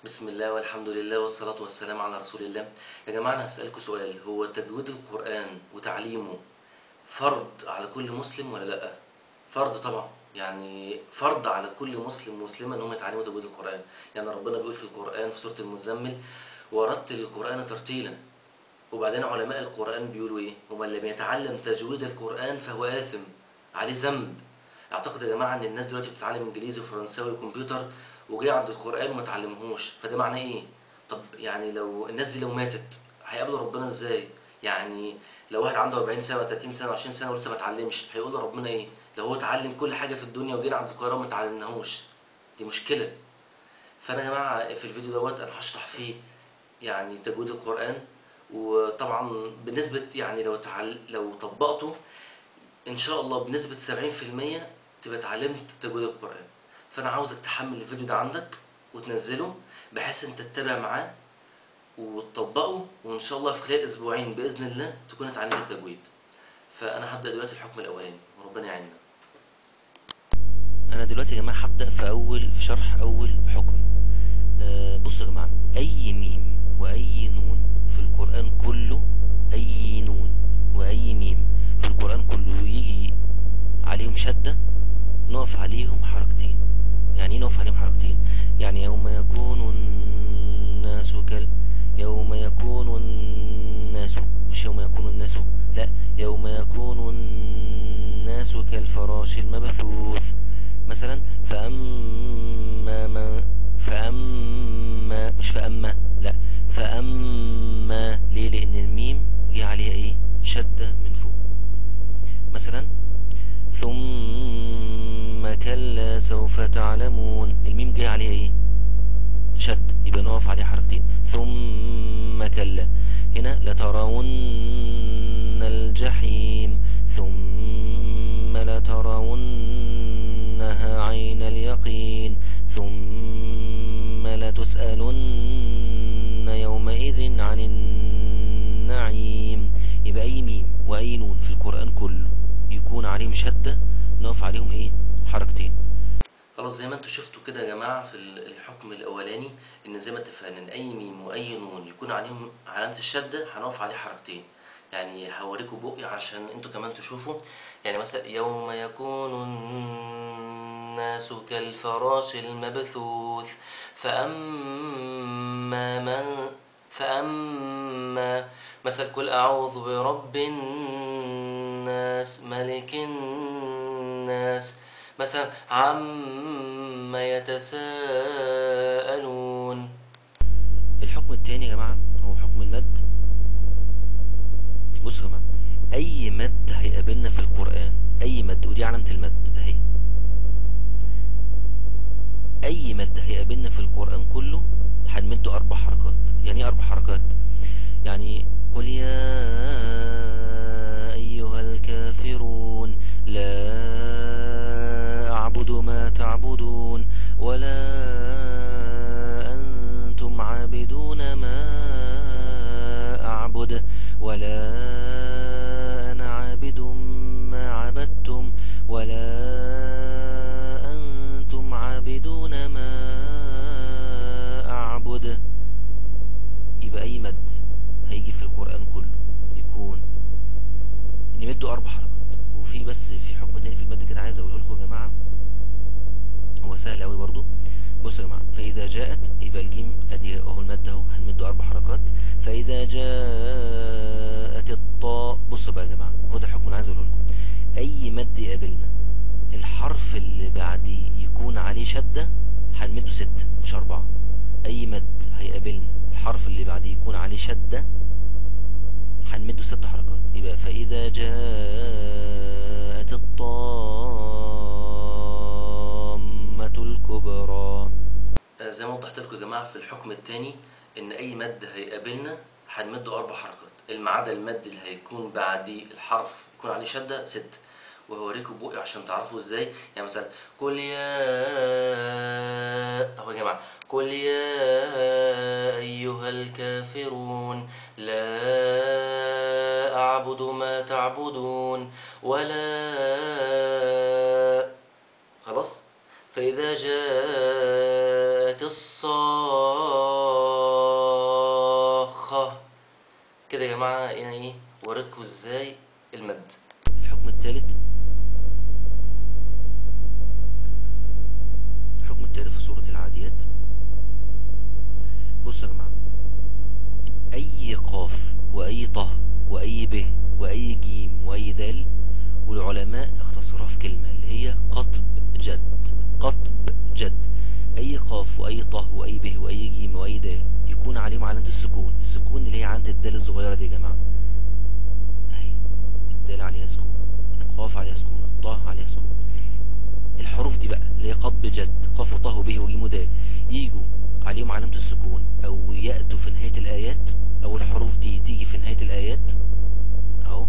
بسم الله والحمد لله والصلاة والسلام على رسول الله يا جماعة أنا هسألكوا سؤال هو تجويد القرآن وتعليمه فرض على كل مسلم ولا لأ؟ فرض طبعا يعني فرض على كل مسلم ومسلمة إنهم يتعلموا تجويد القرآن يعني ربنا بيقول في القرآن في سورة المزمل ورتل القرآن ترتيلا وبعدين علماء القرآن بيقولوا إيه؟ ومن لم يتعلم تجويد القرآن فهو آثم عليه ذنب أعتقد يا جماعة إن الناس دلوقتي بتتعلم إنجليزي وفرنساوي وكمبيوتر وجاي عند القرآن وما اتعلمهوش فده معناه إيه؟ طب يعني لو الناس دي لو ماتت هيقابلوا ربنا إزاي؟ يعني لو واحد عنده 40 سنة 30 سنة 20 سنة ولسه ما اتعلمش هيقول لربنا إيه؟ لو هو اتعلم كل حاجة في الدنيا وجينا عند القرآن وما اتعلمناهوش دي مشكلة فأنا يا جماعة في الفيديو دوت أنا هشرح فيه يعني تجويد القرآن وطبعا بنسبة يعني لو تعل... لو طبقته إن شاء الله بنسبة 70% تبقى اتعلمت تجويد القرآن فأنا عاوزك تحمل الفيديو ده عندك وتنزله بحيث أنت تتابع معاه وتطبقه وإن شاء الله في خلال أسبوعين بإذن الله تكون اتعلمت التجويد فأنا هبدأ دلوقتي الحكم الأولاني وربنا يعيننا انا دلوقتي يا جماعه هبدا في اول في شرح اول حكم آه بصوا يا جماعه اي ميم واي نون في القران كله اي نون واي ميم في القران كله يجي عليهم شده نقف عليهم حركتين يعني ايه نقف عليهم حركتين يعني يوم يكون الناس كال يوم يكون الناس مش يوم يكون الناس لا يوم يكون الناس كالفراش المبثوث مثلا فأما من فأما مش فأما لا فأما ليه لأن الميم جه عليها ايه شدة من فوق مثلا ثم كلا سوف تعلمون الميم جه عليها ايه شد يبقى نقف عليه حركتين ثم كلا هنا لترون الجحيم ثم لترونها عين اليقين ثم لتسألن يومئذ عن النعيم يبقى أي ميم وأي نون في القرآن كله يكون عليهم شدة نقف عليهم ايه حركتين خلاص زي ما انتوا شفتوا كده يا جماعة في ال- الحكم الأولاني إن زي ما اتفقنا إن أي ميم وأي نون يكون عليهم علامة الشدة هنقف عليه حركتين يعني هوريكم بقي عشان انتوا كمان تشوفوا يعني مثلا يوم يكون الناس كالفراش المبثوث فأما من فأما مثلا قل أعوذ برب الناس ملك الناس مثلا عما يتساءلون الحكم التاني يا جماعة هو حكم المد بصوا يا جماعة أي مد هيقابلنا في القرآن أي مد ودي علامة المد أهي أي مد هيقابلنا في القرآن كله هنمده أربع حركات يعني إيه أربع حركات؟ يعني قل يا أيها الكافرون لا أعبد ما تعبدون ولا أنتم عابدون ما أعبد ولا أنا عابد ما عبدتم ولا أنتم عابدون ما أعبد يبقى أي مد هيجي في القرآن كله يكون نمده أربع حركات وفي بس في حكم تاني في المد كده عايز أقوله لكم يا جماعة هو سهل قوي برضو بصوا يا جماعه فاذا جاءت يبقى الجيم ادي اهو المد اهو هنمده اربع حركات فاذا جاءت الطاء بصوا بقى يا جماعه هو ده الحكم اللي عايز اقوله لكم اي مد يقابلنا الحرف اللي بعديه يكون عليه شده هنمده ستة مش أربعة أي مد هيقابلنا الحرف اللي بعديه يكون عليه شدة هنمده ست حركات يبقى فإذا جاءت الطامة الكبرى آه، زي ما وضحت لكم يا جماعة في الحكم التاني إن أي مد هيقابلنا هنمده أربع حركات ما عدا المد اللي هيكون بعديه الحرف يكون عليه شدة ست وهوريكم بقي عشان تعرفوا ازاي يعني مثلا قل يا اهو يا جماعة قل يا أيها الكافرون لا أعبد ما تعبدون ولا خلاص فإذا جاءت الصاخة كده يا جماعة أنا إيه وريتكم إزاي المد الحكم الثالث الحكم الثالث في سورة العاديات بصوا يا جماعة أي قاف وأي طه وأي ب وأي جيم وأي دال والعلماء اختصروها في كلمة اللي هي قطب جد قطب جد أي قاف وأي طه وأي ب وأي جيم وأي دال يكون عليهم علامة السكون السكون اللي هي علامة الدال الصغيرة دي يا جماعة أهي الدال عليها سكون القاف عليها سكون الطاء عليها سكون الحروف دي بقى اللي هي قطب جد قاف وطه وبه وجيم ودال يجوا عليهم علامة السكون أو يأتوا في نهاية الآيات أو الحروف دي تيجي في نهاية الآيات أهو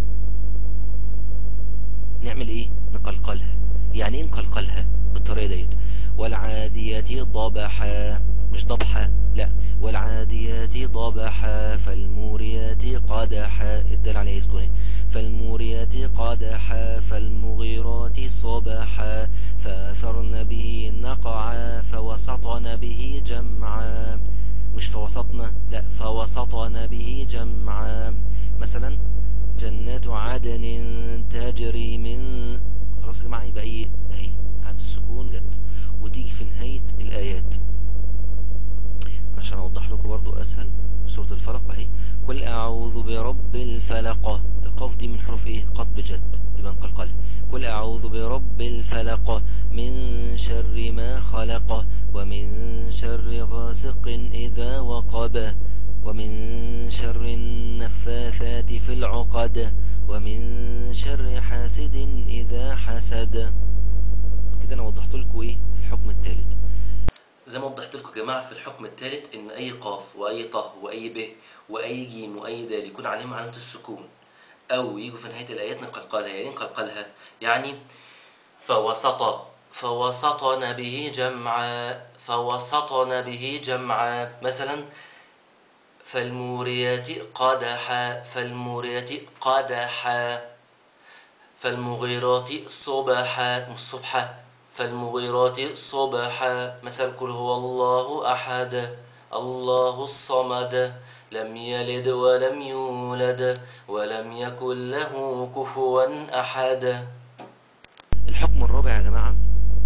نعمل إيه؟ نقلقلها يعني إيه نقلقلها بالطريقة ديت والعاديات ضبحا مش ضبحا لا والعاديات ضبحا فالموريات قدحا الدال عليه سكون اهي. فالموريات قدحا فالمغيرات صبحا فأثرن به نقعا فوسطن به جمعا مش فوسطنا لا فوسطن به جمعا مثلا جنات عدن تجري من خلاص يا جماعه يبقى ايه اهي عند السكون جت وتيجي في نهايه الايات عشان اوضح لكم برضو اسهل سوره الفلق اهي قل اعوذ برب الفلق القاف دي من حروف ايه قطب جد يبقى نقلقلها قل اعوذ برب الفلق من شر ما خلق ومن شر غاسق اذا وقب ومن شر النفاثات في العقد ومن شر حاسد اذا حسد كده انا وضحت لكم ايه الحكم الثالث زي ما وضحت لكم يا جماعة في الحكم الثالث إن أي قاف وأي طه وأي ب وأي جيم وأي دال يكون عليهم علامة السكون أو يجوا في نهاية الآيات نقلقلها يعني إيه نقلقلها يعني فوسط فوسطن به جمعا فوسطن به جمعا مثلا فالموريات قدحا فالموريات قدحا فالمغيرات صبحا مش صبحا فالمغيرات صبحا مثل قل هو الله أحد الله الصمد لم يلد ولم يولد ولم يكن له كفوا أحد الحكم الرابع يا جماعة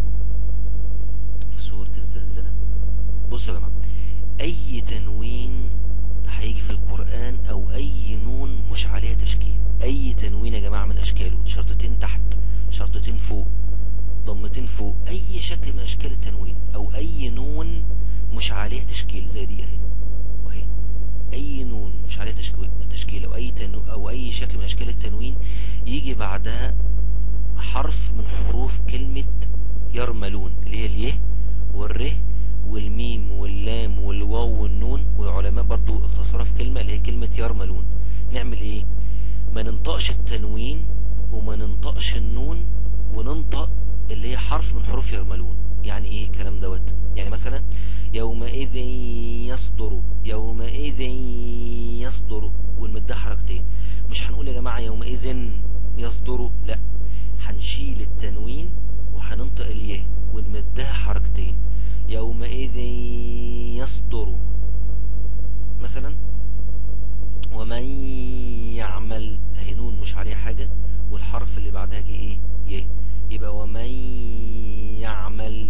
في سورة الزلزلة بصوا يا جماعة أي تنوين هيجي في القرآن أو أي نون مش عليها تشكيل أي تنوين يا جماعة من أشكاله شرطتين تحت شرطتين فوق ضمتين فوق أي شكل من أشكال التنوين أو أي نون مش عليها تشكيل زي دي أهي وأهي أي نون مش عليها تشكيل تشكيل أو أي تنو أو أي شكل من أشكال التنوين يجي بعدها حرف من حروف كلمة يرملون اللي هي اليه والره والميم واللام والواو والنون والعلماء برضو اختصرها في كلمة اللي هي كلمة يرملون نعمل ايه ما ننطقش التنوين وما ننطقش النون وننطق اللي هي حرف من حروف يرملون يعني ايه الكلام دوت يعني مثلا يومئذ يصدر يومئذ يصدر والمدها حركتين مش هنقول يا جماعة يومئذ يصدر لا هنشيل التنوين وهننطق اليه ونمدها حركتين يومئذ يصدر مثلا ومن يعمل اهي نون مش عليها حاجة والحرف اللي بعدها جه ايه يه يبقى ومن يعمل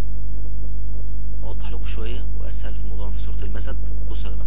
اوضح لكم شوية واسهل في موضوع في سورة المسد بصوا يا جماعة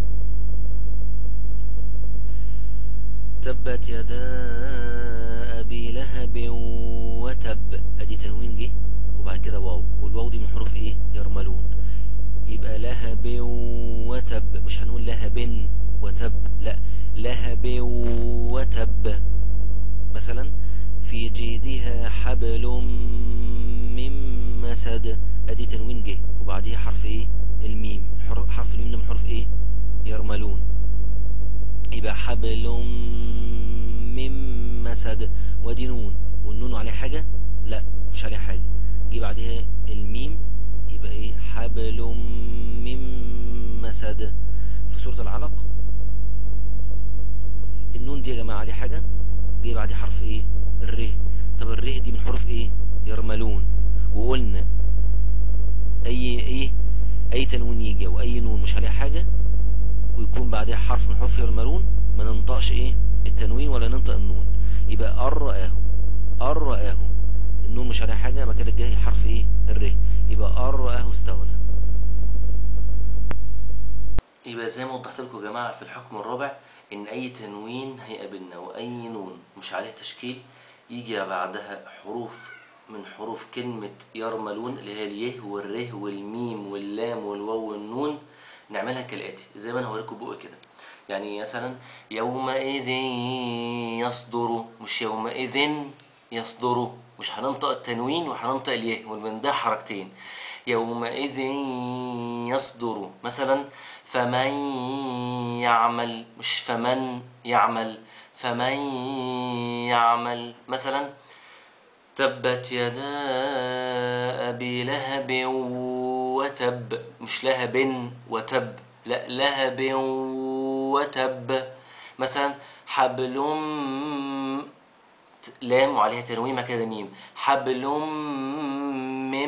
تبت يدا ابي لهب وتب ادي تنوين جه وبعد كده واو والواو دي من حروف ايه يرملون يبقى لهب وتب مش هنقول لهب وتب لا لهب وتب مثلا في جيدها حبل من مسد ادي تنوين جه وبعديها حرف ايه الميم حرف حرف الميم ده من حروف ايه يرملون يبقى حبل من مسد ودي نون والنون عليه حاجة لا مش عليه حاجة جه بعدها الميم يبقى ايه حبل من مسد في سورة العلق النون دي يا جماعة عليه حاجة جه بعدها حرف ايه الره طب الره دي من حروف ايه يرملون وقلنا اي ايه اي تنوين يجي او اي نون مش عليها حاجة ويكون بعدها حرف من حروف يرملون ما ننطقش ايه التنوين ولا ننطق النون يبقى ار رآه ار رآه النون مش عليها حاجة مكان الجاي حرف ايه الر يبقى ار رآه استغنى يبقى زي ما وضحت لكم يا جماعة في الحكم الرابع إن أي تنوين هيقابلنا وأي نون مش عليه تشكيل يجي بعدها حروف من حروف كلمة يرملون اللي هي اليه والره والميم واللام والواو والنون نعملها كالآتي زي ما أنا هوريكم بقى كده يعني مثلا يومئذ يصدر مش يومئذ يصدر مش هننطق التنوين وهننطق اليه ومن ده حركتين يومئذ يصدر مثلا فمن يعمل مش فمن يعمل فمن يعمل مثلا تبت يدا أبي لهب وتب مش لهب وتب لا لهب وتب مثلا حبل لام وعليها تنوين كده ميم حبل من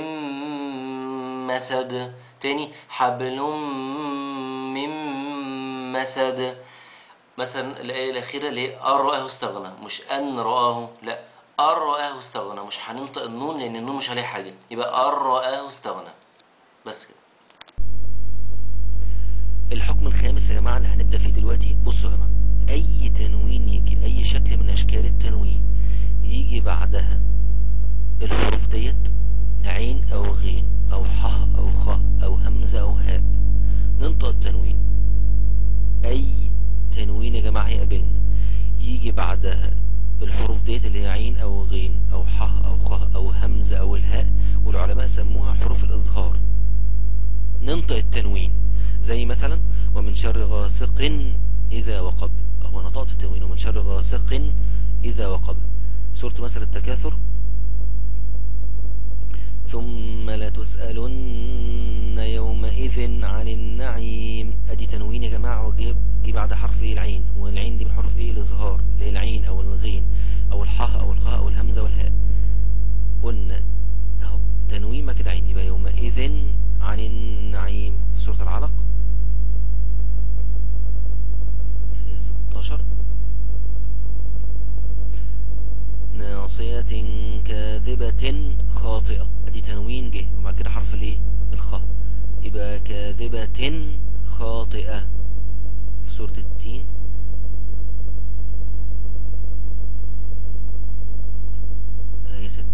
مسد تاني حبل من مسد مثلا الآية الأخيرة اللي هي أن رآه استغنى مش أن رآه لا أن رآه استغنى مش هننطق النون لأن النون مش عليها حاجة يبقى أن رآه استغنى بس كده الحكم الخامس يا جماعة اللي هنبدأ فيه دلوقتي بصوا يا جماعة أي تنوين يجي أي شكل من أشكال التنوين يجي بعدها الحروف ديت عين أو غين أو ح أو خ أو همزة أو هاء ننطق التنوين أي تنوين يا جماعة هيقابلنا يجي بعدها الحروف ديت اللي هي عين أو غين أو ح أو خ أو همزة أو الهاء والعلماء سموها حروف الإظهار ننطق التنوين زي مثلا ومن شر غاسق إذا وقب هو نطقت التنوين ومن شر غاسق إذا وقب سورة مثل التكاثر ثم لتسألن يومئذ عن النعيم ادي تنوين يا جماعة وجيب جي بعد حرف ايه العين والعين دي من حروف ايه الاظهار اللي هي العين او الغين او الحاء او الخاء او الهمزة والهاء قلنا اهو تنوين ما كده عين يبقى يومئذ عن النعيم في سورة العلق هي 16 ناصية كاذبة خاطئة ادي تنوين جه وبعد كده حرف الايه الخاء يبقى كاذبة خاطئة في سورة التين هي ست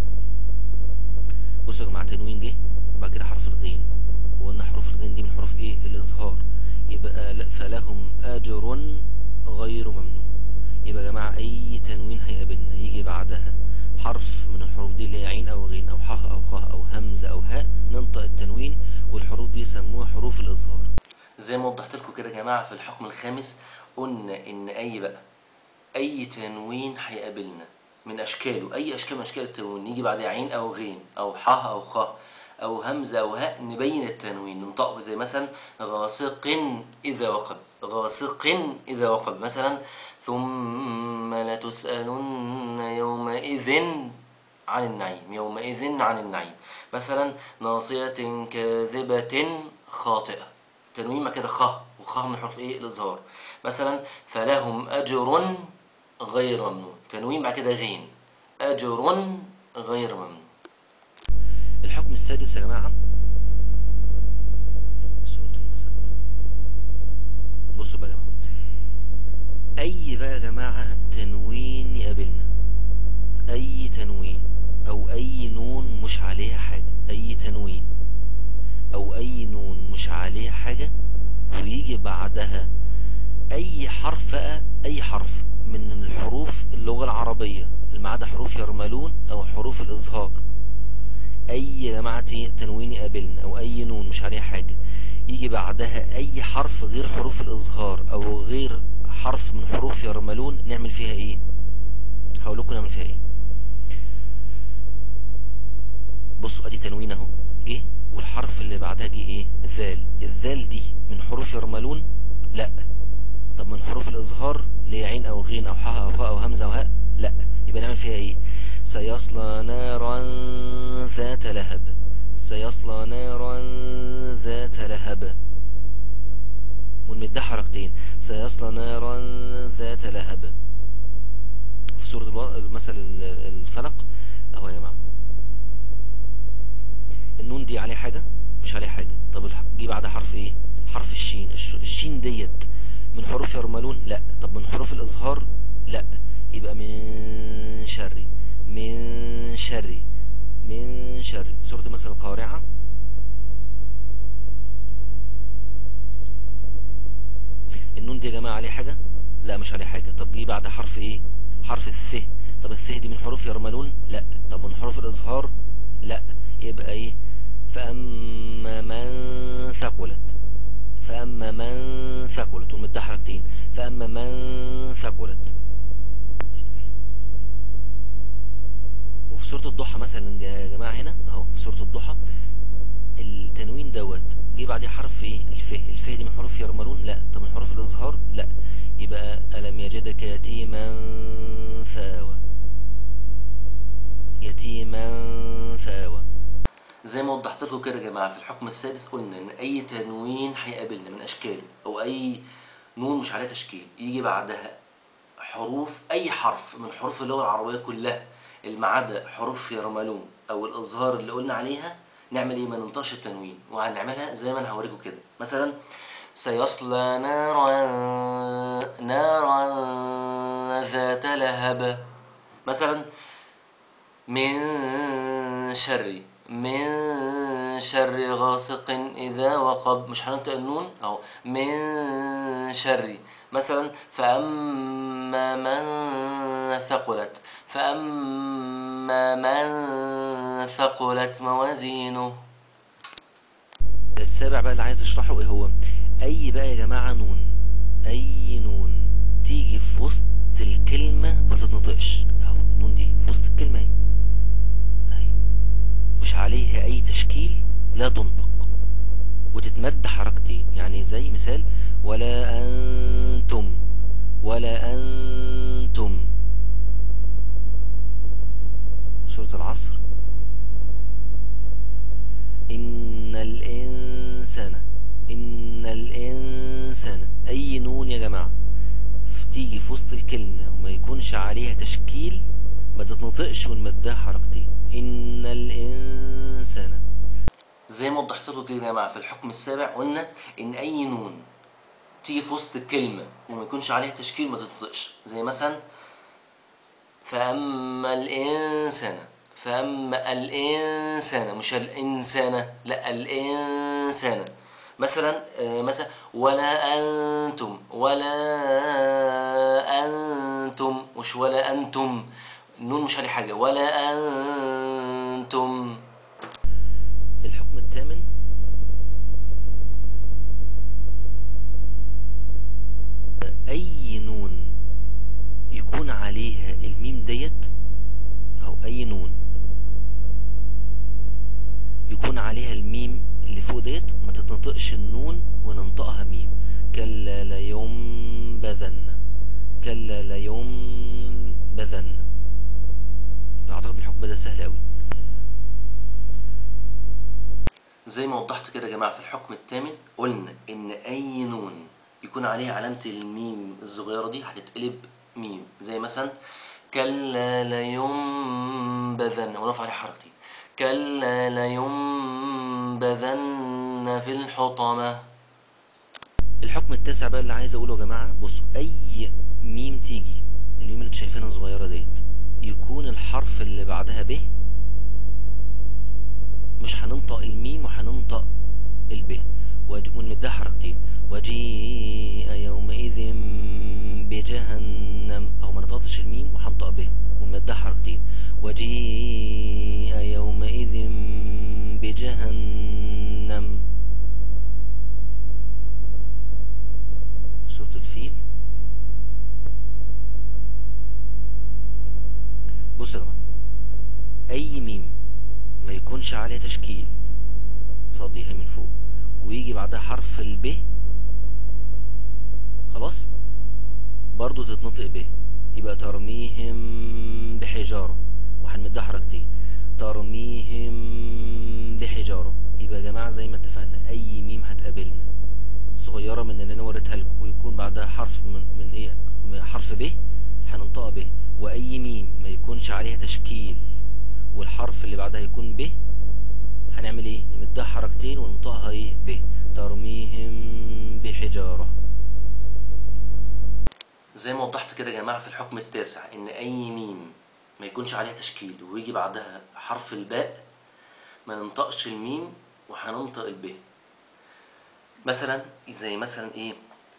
بصوا يا جماعة تنوين جه وبعد كده حرف الغين وقلنا حروف الغين دي من حروف ايه الإظهار يبقى لا- فلهم أجر غير ممنون يبقى يا جماعة أي تنوين هيقابلنا يجي بعدها حرف من الحروف دي اللي هي عين أو غين أو ح أو خ أو همزة أو هاء ننطق التنوين والحروف دي يسموها حروف الإظهار زي ما وضحت لكم كده يا جماعة في الحكم الخامس قلنا إن أي بقى أي تنوين هيقابلنا من أشكاله أي أشكال من أشكال التنوين يجي بعد عين أو غين أو ح أو خ أو همزة أو هاء نبين التنوين ننطقه زي مثلا غاسق إذا وقب غاسق إذا وقب مثلا ثم لتسألن يومئذ عن النعيم يومئذ عن النعيم مثلا ناصية كاذبة خاطئة تنوين ما كده خ وخ من حرف ايه الإظهار مثلا فلهم أجر غير ممنون تنوين بعد كده غين أجر غير ممنون الحكم السادس يا جماعة سورة المسد بصوا بقى يا جماعة أي بقى يا جماعة تنوين يقابلنا أي تنوين أو أي نون مش عليها حاجة أي تنوين أو أي نون مش عليها حاجة ويجي بعدها أي حرف بقى أي حرف من الحروف اللغة العربية اللي ما عدا حروف يرملون أو حروف الإظهار اي يا جماعه تنوين يقابلنا او اي نون مش عليها حاجه يجي بعدها اي حرف غير حروف الاظهار او غير حرف من حروف يرملون نعمل فيها ايه هقول لكم نعمل فيها ايه بصوا ادي تنوين اهو جه والحرف اللي بعدها جه ايه ذال الذال دي من حروف يرملون لا طب من حروف الاظهار اللي هي عين او غين او ح او خاء او همزه او هاء لا يبقى نعمل فيها ايه سيصلى نارا ذات لهب سيصلى نارا ذات لهب ونمدها حركتين سيصلى نارا ذات لهب في سورة الو... مثل ال- الفلق اهو يا جماعة النون دي عليه حاجة مش عليه حاجة طب الح- جه بعدها حرف ايه حرف الشين الش- الشين ديت من حروف يرملون لا طب من حروف الإظهار لا يبقى من شري من شري من شري سورة مثل القارعة النون دي يا جماعة عليه حاجة لا مش عليه حاجة طب جه بعد حرف ايه حرف الث طب الث دي من حروف يرملون لا طب من حروف الإظهار لا يبقى ايه فأما من ثقلت فأما من ثقلت ومدها حركتين فأما من ثقلت وفي سورة الضحى مثلا يا جماعة هنا اهو في سورة الضحى التنوين دوت جه بعديه حرف ايه الف الف دي من حروف يرملون لا طب من حروف الإظهار لا يبقى ألم يجدك يتيما فآوى يتيما فآوى زي ما وضحت لكم كده يا جماعه في الحكم السادس قلنا ان اي تنوين هيقابلنا من اشكاله او اي نون مش عليها تشكيل يجي بعدها حروف اي حرف من حروف اللغه العربيه كلها اللي ما عدا حروف يرملون او الاظهار اللي قلنا عليها نعمل ايه ما ننطقش التنوين وهنعملها زي ما انا هوريكم كده مثلا سيصلى نارا نارا ذات لهب مثلا من شر من شر غاسق إذا وقب مش هننطق النون أهو من شر مثلا فأما من ثقلت فأما من ثقلت موازينه السابع بقى اللي عايز اشرحه ايه هو اي بقى يا جماعة نون اي نون تيجي في وسط الكلمة ما تتنطقش اهو النون دي في وسط الكلمة اهي اهي مش عليها اي تشكيل لا تنطق وتتمد حركتين يعني زي مثال ولا انتم ولا انتم سورة العصر إن الإنسان إن الإنسان أي نون يا جماعة تيجي في وسط الكلمة وما يكونش عليها تشكيل ما تتنطقش ونمدها حركتين إن الإنسان زي ما وضحت لكم كده يا جماعه في الحكم السابع قلنا ان اي نون تيجي في وسط الكلمه وما يكونش عليها تشكيل ما تنطقش زي مثلا فاما الانسان فاما الانسان مش الانسان لا الانسان مثلا آه، مثلا ولا انتم ولا انتم مش ولا انتم النون مش عليه حاجه ولا انتم الحكم الثامن أي نون يكون عليها الميم ديت أو أي نون يكون عليها الميم اللي فوق ديت ما تتنطقش النون وننطقها ميم كلا لينبذن كلا لينبذن أعتقد الحكم ده سهل أوي زي ما وضحت كده يا جماعة في الحكم الثامن قلنا إن أي نون يكون عليها علامة الميم الصغيرة دي هتتقلب ميم زي مثلا كلا لينبذن ونقف عليه حركتين كلا لينبذن في الحطمة الحكم التاسع بقى اللي عايز اقوله يا جماعه بصوا اي ميم تيجي الميم اللي انتوا شايفينها صغيره ديت يكون الحرف اللي بعدها ب مش هننطق الميم وهننطق الب وج- ونمدها حركتين وجيء يومئذ بجهنم اهو ما نطقتش الميم وهنطق ب ونمدها حركتين وجيء يومئذ بجهنم سورة الفيل بص يا جماعة أي ميم ما يكونش عليها تشكيل فاضية من فوق ويجي بعدها حرف الب خلاص برضو تتنطق ب يبقى ترميهم بحجارة وهنمدها حركتين ترميهم بحجارة يبقى يا جماعة زي ما اتفقنا أي ميم هتقابلنا صغيرة من اللي أنا وريتها لكم ويكون بعدها حرف من, من إيه من حرف ب هننطقها ب وأي ميم ما يكونش عليها تشكيل والحرف اللي بعدها يكون ب هنعمل إيه نمدها حركتين وننطقها إيه ب ترميهم بحجارة زي ما وضحت كده يا جماعة في الحكم التاسع إن أي ميم ما يكونش عليها تشكيل ويجي بعدها حرف الباء ما ننطقش الميم وهننطق الب مثلا زي مثلا إيه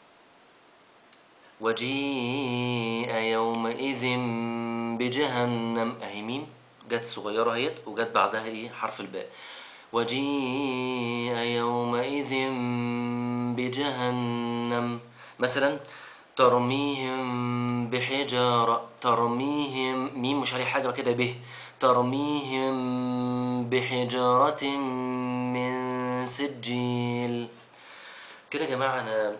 وجيء يومئذ بجهنم أهي ميم جت صغيرة اهيت وجت بعدها إيه حرف الباء وجيء يومئذ بجهنم مثلا ترميهم بحجارة ترميهم ميم مش عليه حاجة بقى كده به ترميهم بحجارة من سجيل كده يا جماعة أنا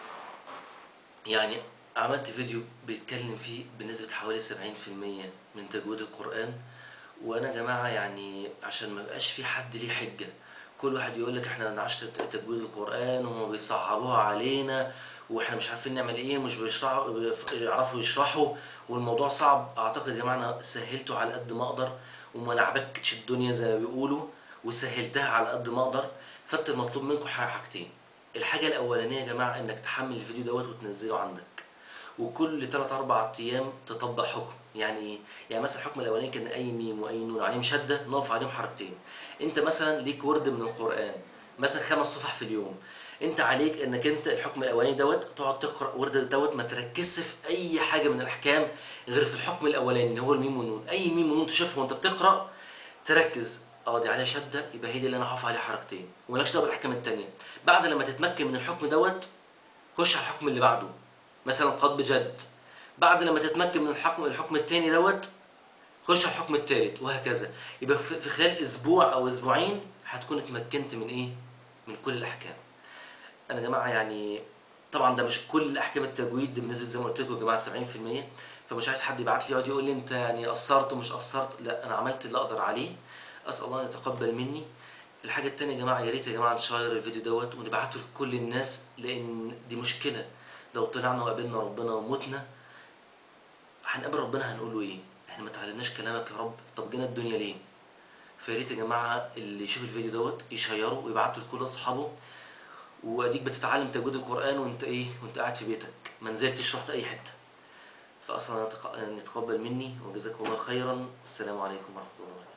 يعني عملت فيديو بيتكلم فيه بنسبة حوالي 70% من تجويد القرآن وأنا يا جماعة يعني عشان ما بقاش في حد ليه حجة كل واحد يقول لك احنا ما بنعرفش تجويد القرآن وهم بيصعبوها علينا واحنا مش عارفين نعمل ايه مش بيشرحوا يعرفوا يشرحوا والموضوع صعب اعتقد يا جماعه انا سهلته على قد ما اقدر وما لعبكتش الدنيا زي ما بيقولوا وسهلتها على قد ما اقدر فانت المطلوب منكم حاجتين الحاجه الاولانيه يا جماعه انك تحمل الفيديو دوت وتنزله عندك وكل 3 4 ايام تطبق حكم يعني ايه يعني مثلا الحكم الاولاني كان اي ميم واي نون عليهم شده نقف عليهم حركتين انت مثلا ليك ورد من القران مثلا خمس صفح في اليوم انت عليك انك انت الحكم الاولاني دوت تقعد تقرا ورد دوت ما تركزش في اي حاجه من الاحكام غير في الحكم الاولاني اللي هو الميم والنون اي ميم ونون تشوفها وانت بتقرا تركز اه دي عليها شده يبقى هي دي اللي انا هقف عليها حركتين ومالكش دعوه بالاحكام التانيه بعد لما تتمكن من الحكم دوت خش على الحكم اللي بعده مثلا قد بجد بعد لما تتمكن من الحكم الحكم التاني دوت خش على الحكم التالت وهكذا يبقى في خلال اسبوع او اسبوعين هتكون اتمكنت من ايه من كل الاحكام انا يا جماعه يعني طبعا ده مش كل احكام التجويد بنسبه زي ما قلت لكم يا جماعه 70% فمش عايز حد يبعت لي يقعد يقول لي انت يعني قصرت ومش قصرت لا انا عملت اللي اقدر عليه اسال الله ان يتقبل مني الحاجه التانية يا جماعه يا ريت يا جماعه نشير الفيديو دوت ونبعته لكل الناس لان دي مشكله لو طلعنا وقابلنا ربنا ومتنا هنقابل ربنا هنقول له ايه احنا ما تعلمناش كلامك يا رب طب جينا الدنيا ليه فيا ريت يا جماعه اللي يشوف الفيديو دوت يشيره ويبعته لكل اصحابه واديك بتتعلم تجويد القران وانت ايه وانت قاعد في بيتك ما نزلتش رحت اي حته فاصلا يتقبل مني وجزاكم الله خيرا السلام عليكم ورحمه الله وبركاته